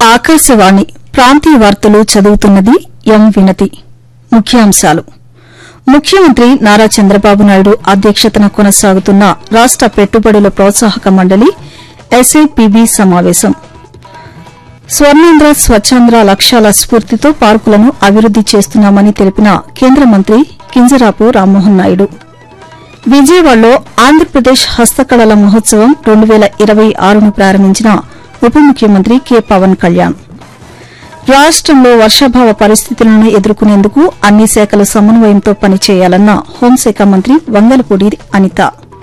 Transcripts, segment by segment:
ఆకాశవాణి ప్రాంతీయ వార్తలు చదువుతున్నది ఎం వినతి ముఖ్యాంశాలు ముఖ్యమంత్రి నారా చంద్రబాబు నాయుడు అధ్యక్షతన కొనసాగుతున్న రాష్ట పెట్టుబడుల ప్రోత్సాహక మండలి ఎస్ఐపిబి సమావేశం స్వర్ణాంధ్ర స్వచ్ఛాంధ్ర లక్ష్యాల స్ఫూర్తితో పార్కులను అభివృద్ది చేస్తున్నామని తెలిపిన కేంద్ర మంత్రి కింజరాపు రామ్మోహన్ నాయుడు విజయవాడలో ఆంధ్రప్రదేశ్ హస్తకళల మహోత్సవం రెండు వేల ఇరవై ఆరును ప్రారంభించిన ఉప ముఖ్యమంత్రి కె పవన్ కళ్యాణ్ రాష్టంలో వర్షాభావ పరిస్థితులను ఎదుర్కొనేందుకు అన్ని శాఖల సమన్వయంతో పనిచేయాలన్న హోంశాఖ మంత్రి వంగలపూడి అనిత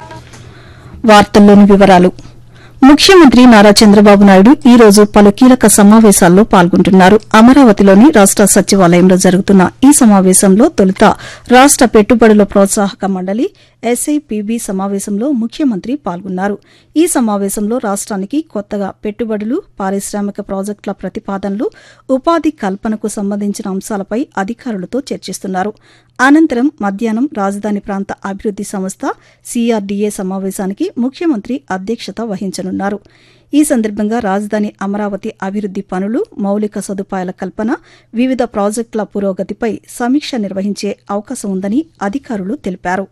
వార్తల్లోని వివరాలు ముఖ్యమంత్రి నారా చంద్రబాబు నాయుడు ఈ రోజు పలు కీలక సమావేశాల్లో పాల్గొంటున్నారు అమరావతిలోని రాష్ట సచివాలయంలో జరుగుతున్న ఈ సమావేశంలో తొలుత రాష్ట పెట్టుబడుల ప్రోత్సాహక మండలి ఎస్ఐపిబి సమావేశంలో ముఖ్యమంత్రి పాల్గొన్నారు ఈ సమావేశంలో రాష్ట్రానికి కొత్తగా పెట్టుబడులు పారిశ్రామిక ప్రాజెక్టుల ప్రతిపాదనలు ఉపాధి కల్పనకు సంబంధించిన అంశాలపై అధికారులతో చర్చిస్తున్నారు అనంతరం మధ్యాహ్నం రాజధాని ప్రాంత అభివృద్ది సంస్థ సీఆర్డీఏ సమావేశానికి ముఖ్యమంత్రి అధ్యక్షత వహించనున్నారు ఈ సందర్భంగా రాజధాని అమరావతి అభివృద్ది పనులు మౌలిక సదుపాయాల కల్పన వివిధ ప్రాజెక్టుల పురోగతిపై సమీక్ష నిర్వహించే అవకాశం ఉందని అధికారులు తెలిపారు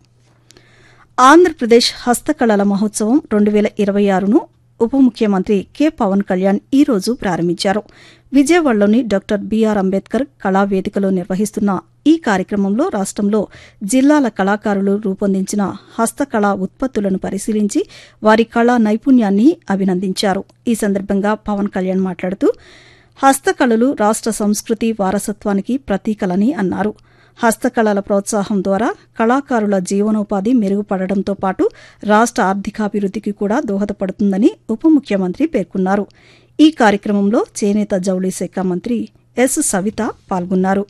ఆంధ్రప్రదేశ్ హస్తకళల మహోత్సవం రెండు వేల ఇరవై ఆరును ఉప ముఖ్యమంత్రి కె పవన్ కళ్యాణ్ ఈ రోజు ప్రారంభించారు విజయవాడలోని డాక్టర్ బీఆర్ అంబేద్కర్ కళావేదికలో నిర్వహిస్తున్న ఈ కార్యక్రమంలో రాష్టంలో జిల్లాల కళాకారులు రూపొందించిన హస్తకళా ఉత్పత్తులను పరిశీలించి వారి కళా నైపుణ్యాన్ని అభినందించారు ఈ సందర్భంగా పవన్ కళ్యాణ్ మాట్లాడుతూ హస్తకళలు రాష్ట సంస్కృతి వారసత్వానికి ప్రతీకలని అన్నారు హస్తకళల ప్రోత్సాహం ద్వారా కళాకారుల జీవనోపాధి మెరుగుపడడంతో పాటు రాష్ట ఆర్థికాభివృద్దికి కూడా దోహదపడుతుందని ఉప ముఖ్యమంత్రి పేర్కొన్నారు ఈ కార్యక్రమంలో చేనేత జౌళి శాఖ మంత్రి ఎస్ సవిత పాల్గొన్నారు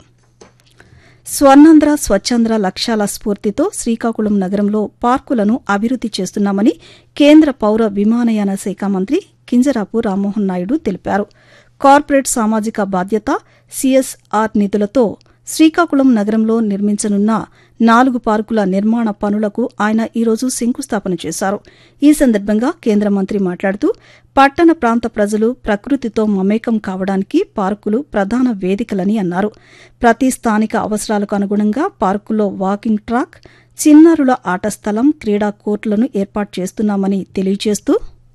స్వర్ణాంధ్ర స్వచ్ఛాంధ్ర లక్ష్యాల స్ఫూర్తితో శ్రీకాకుళం నగరంలో పార్కులను అభివృద్ది చేస్తున్నామని కేంద్ర పౌర విమానయాన శాఖ మంత్రి కింజరాపు రామ్మోహన్ నాయుడు తెలిపారు కార్పొరేట్ సామాజిక బాధ్యత సీఎస్ఆర్ నిధులతో శ్రీకాకుళం నగరంలో నిర్మించనున్న నాలుగు పార్కుల నిర్మాణ పనులకు ఆయన ఈరోజు శంకుస్థాపన చేశారు ఈ సందర్భంగా కేంద్ర మంత్రి మాట్లాడుతూ పట్టణ ప్రాంత ప్రజలు ప్రకృతితో మమేకం కావడానికి పార్కులు ప్రధాన వేదికలని అన్నారు ప్రతి స్థానిక అవసరాలకు అనుగుణంగా పార్కుల్లో వాకింగ్ ట్రాక్ చిన్నారుల ఆట స్థలం క్రీడా కోర్టులను ఏర్పాటు చేస్తున్నామని తెలియజేస్తూ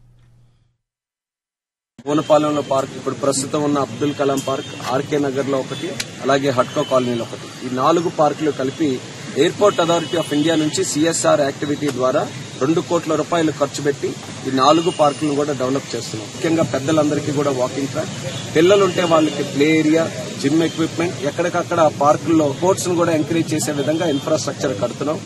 పూనపాలెంలో పార్క్ ఇప్పుడు ప్రస్తుతం ఉన్న అబ్దుల్ కలాం పార్క్ ఆర్కే నగర్ లో ఒకటి అలాగే హట్కో కాలనీలో ఒకటి ఈ నాలుగు పార్కులు కలిపి ఎయిర్పోర్ట్ అథారిటీ ఆఫ్ ఇండియా నుంచి సిఎస్ఆర్ యాక్టివిటీ ద్వారా రెండు కోట్ల రూపాయలు ఖర్చు పెట్టి ఈ నాలుగు పార్కులను కూడా డెవలప్ చేస్తున్నాం ముఖ్యంగా పెద్దలందరికీ కూడా వాకింగ్ ట్రాక్ పిల్లలుంటే వాళ్ళకి ప్లే ఏరియా జిమ్ ఎక్విప్మెంట్ ఎక్కడికక్కడ ఆ పార్కుల్లో స్పోర్ట్స్ ను కూడా ఎంకరేజ్ చేసే విధంగా ఇన్ఫ్రాస్ట్రక్చర్ కడుతున్నాం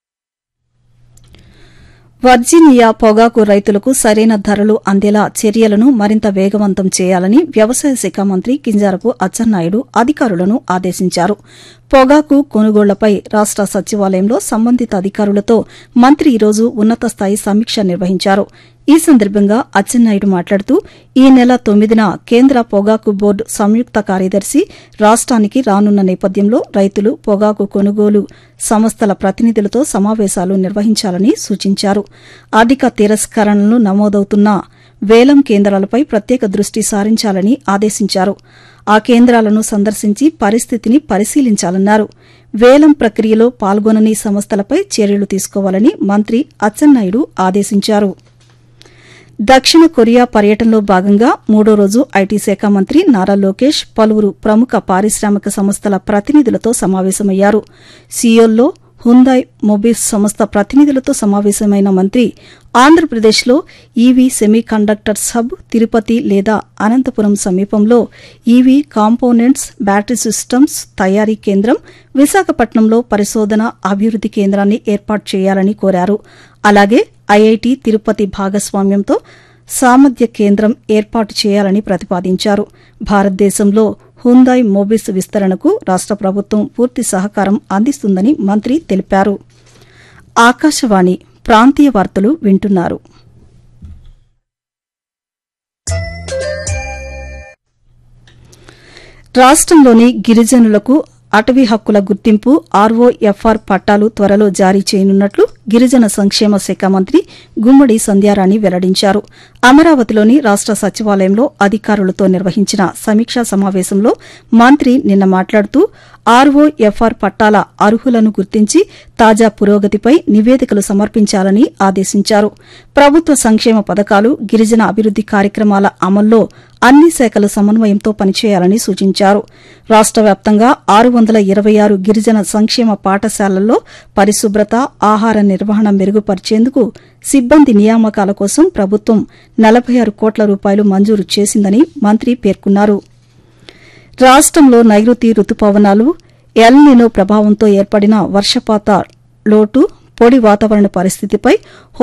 వర్జీనియా పొగాకు రైతులకు సరైన ధరలు అందేలా చర్యలను మరింత వేగవంతం చేయాలని వ్యవసాయ శాఖ మంత్రి కింజారపు అచ్చెన్నాయుడు అధికారులను ఆదేశించారు పొగాకు కొనుగోళ్లపై రాష్ట సచివాలయంలో సంబంధిత అధికారులతో మంత్రి ఈరోజు ఉన్నత స్థాయి సమీక్ష నిర్వహించారు ఈ సందర్భంగా అచ్చెన్నాయుడు మాట్లాడుతూ ఈ నెల తొమ్మిదిన కేంద్ర పొగాకు బోర్డు సంయుక్త కార్యదర్శి రాష్ట్రానికి రానున్న నేపథ్యంలో రైతులు పొగాకు కొనుగోలు సంస్థల ప్రతినిధులతో సమావేశాలు నిర్వహించాలని సూచించారు అధిక తిరస్కరణలు నమోదవుతున్న వేలం కేంద్రాలపై ప్రత్యేక దృష్టి సారించాలని ఆదేశించారు ఆ కేంద్రాలను సందర్శించి పరిస్థితిని పరిశీలించాలన్నారు వేలం ప్రక్రియలో పాల్గొనని సంస్థలపై చర్యలు తీసుకోవాలని మంత్రి అచ్చెన్నాయుడు ఆదేశించారు దక్షిణ కొరియా పర్యటనలో భాగంగా మూడో రోజు ఐటీ శాఖ మంత్రి నారా లోకేష్ పలువురు ప్రముఖ పారిశ్రామిక సంస్థల ప్రతినిధులతో సమావేశమయ్యారు సియోల్లో హుందాయ్ మొబిల్స్ సంస్థ ప్రతినిధులతో సమావేశమైన మంత్రి ఆంధ్రప్రదేశ్లో EV semiconductors hub Tirupati లేదా అనంతపురం సమీపంలో ఈవీ కాంపోనెంట్స్ బ్యాటరీ సిస్టమ్స్ తయారీ కేంద్రం విశాఖపట్నంలో పరిశోధన అభివృద్ది కేంద్రాన్ని ఏర్పాటు చేయాలని కోరారు అలాగే ఐఐటి తిరుపతి భాగస్వామ్యంతో సామర్థ్య కేంద్రం ఏర్పాటు చేయాలని ప్రతిపాదించారు భారతదేశంలో హుందాయ్ మోబిల్స్ విస్తరణకు రాష్ట ప్రభుత్వం పూర్తి సహకారం అందిస్తుందని మంత్రి తెలిపారు ఆకాశవాణి ప్రాంతీయ వార్తలు వింటున్నారు రాష్టంలోని గిరిజనులకు అటవీ హక్కుల గుర్తింపు ఆర్ఓఎఫ్ఆర్ పట్టాలు త్వరలో జారీ చేయనున్నట్లు గిరిజన సంక్షేమ శాఖ మంత్రి గుమ్మడి సంధ్యారాణి వెల్లడించారు అమరావతిలోని రాష్ట సచివాలయంలో అధికారులతో నిర్వహించిన సమీక్షా సమావేశంలో మంత్రి నిన్న మాట్లాడుతూ ఆర్ఓఎఫ్ఆర్ పట్టాల అర్హులను గుర్తించి తాజా పురోగతిపై నివేదికలు సమర్పించాలని ఆదేశించారు ప్రభుత్వ సంక్షేమ పథకాలు గిరిజన అభివృద్ది కార్యక్రమాల అమల్లో అన్ని శాఖల సమన్వయంతో పనిచేయాలని సూచించారు రాష్ట వ్యాప్తంగా ఆరు వందల ఇరవై ఆరు గిరిజన సంక్షేమ పాఠశాలల్లో పరిశుభ్రత ఆహార నిర్వహణ మెరుగుపరిచేందుకు సిబ్బంది నియామకాల కోసం ప్రభుత్వం నలభై ఆరు కోట్ల రూపాయలు మంజూరు చేసిందని మంత్రి పేర్కొన్నారు రాష్టంలో నైరుతి రుతుపవనాలు ఎల్నినో ప్రభావంతో ఏర్పడిన వర్షపాత లోటు పొడి వాతావరణ పరిస్థితిపై